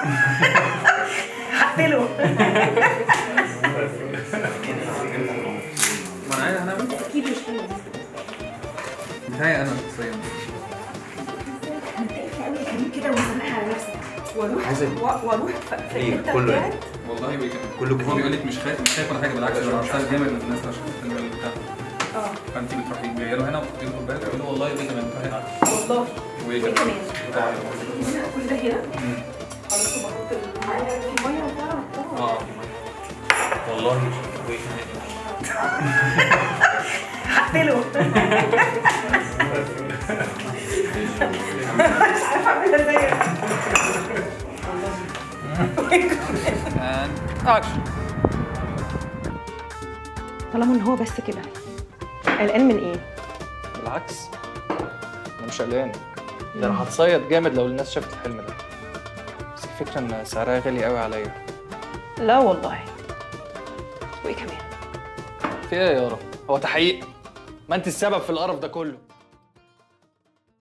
حطله ما انا عايز انا اكيد مش حلو بتهيأ انا شخصيا متضايقه قوي يا كريم كده ومزنقها على نفسك واروح عايزة- و- واروح في في إيه، الحته كله بتاعت والله بيك- كله هو كتير. بيقول لك مش خايف مش خايف ولا حاجه بالعكس انا عارف جامد الناس عشان الفيلم بتاع اه فانت بتروحي جايه له هنا وتحطي له كوبايه تقول له والله دي كمان تروحي والله وايه وايه كمان كمان هنا كل ده هنا خلاص بحط الميه في ميه وبتاع اه والله وايه كمان حطله مش عارفه اعملها ازاي اكشن طالما ان هو بس كده قلقان من ايه؟ بالعكس انا مش قلقان ده انا هتصيد جامد لو الناس شافت الحلم ده بس الفكره ان سعرها غالي قوي عليا لا والله وايه كمان؟ في ايه يا يارا هو تحقيق ما انت السبب في القرف ده كله